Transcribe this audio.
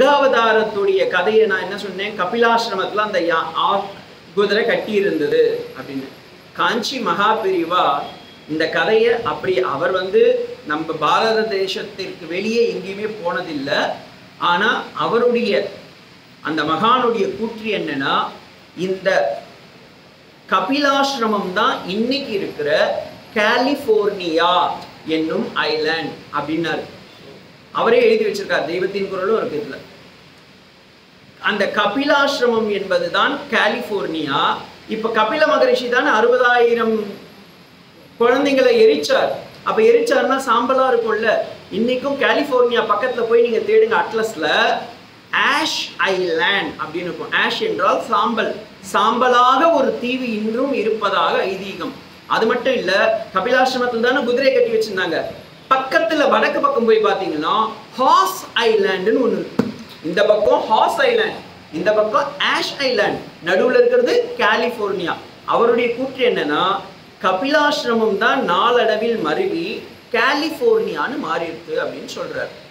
புத்தாவதாரத்துடைய கதையை நான் என்ன சொன்னேன் கபிலாசிரமத்துல அந்த யா- ஆ- குதிரை கட்டி இருந்தது அப்படின்னு காஞ்சி மகாபிரிவா இந்த கதையை அப்படி அவர் வந்து நம்ம பாரத தேசத்திற்கு வெளியே எங்கேயுமே போனதில்லை ஆனா அவருடைய அந்த மகானுடைய கூற்று என்னன்னா இந்த கபிலாசிரமம் தான் இன்னைக்கு இருக்கிற கலிஃபோர்னியா என்னும் ஐலாண்ட் அப்படின்னாரு அவரே எழுதி வச்சிருக்கார் தெய்வத்தின் குரலும் இருக்கு இதுல அந்த கபிலாசிரமம் என்பதுதான் கலிஃபோர்னியா இப்ப கபில மகரிஷி தான் அறுபதாயிரம் குழந்தைங்களை எரிச்சார் அப்ப எரிச்சார்னா சாம்பலா இருக்கும்ல இன்னைக்கும் கலிஃபோர்னியா பக்கத்துல போய் நீங்க தேடுங்க அட்லஸ்ல ஆஷ் ஐலாண்ட் அப்படின்னு இருக்கும் ஆஷ் என்றால் சாம்பல் சாம்பலாக ஒரு தீவு இன்றும் இருப்பதாக ஐதீகம் அது மட்டும் இல்ல கபிலாசிரமத்தில் தானே குதிரை கட்டி வச்சிருந்தாங்க பக்கத்துல வடக்கு பக்கம் போய் பாத்தீங்கன்னா ஹாஸ் ஐலாண்டுன்னு ஒண்ணு இருக்கு இந்த பக்கம் ஹாஸ் ஐலாண்ட் இந்த பக்கம் ஆஷ் ஐலாண்ட் நடுவுல இருக்கிறது கலிஃபோர்னியா அவருடைய கூற்று என்னன்னா கபிலாசிரமம் தான் நாளடைவில் மருவி கலிஃபோர்னியான்னு மாறிடுது அப்படின்னு சொல்றாரு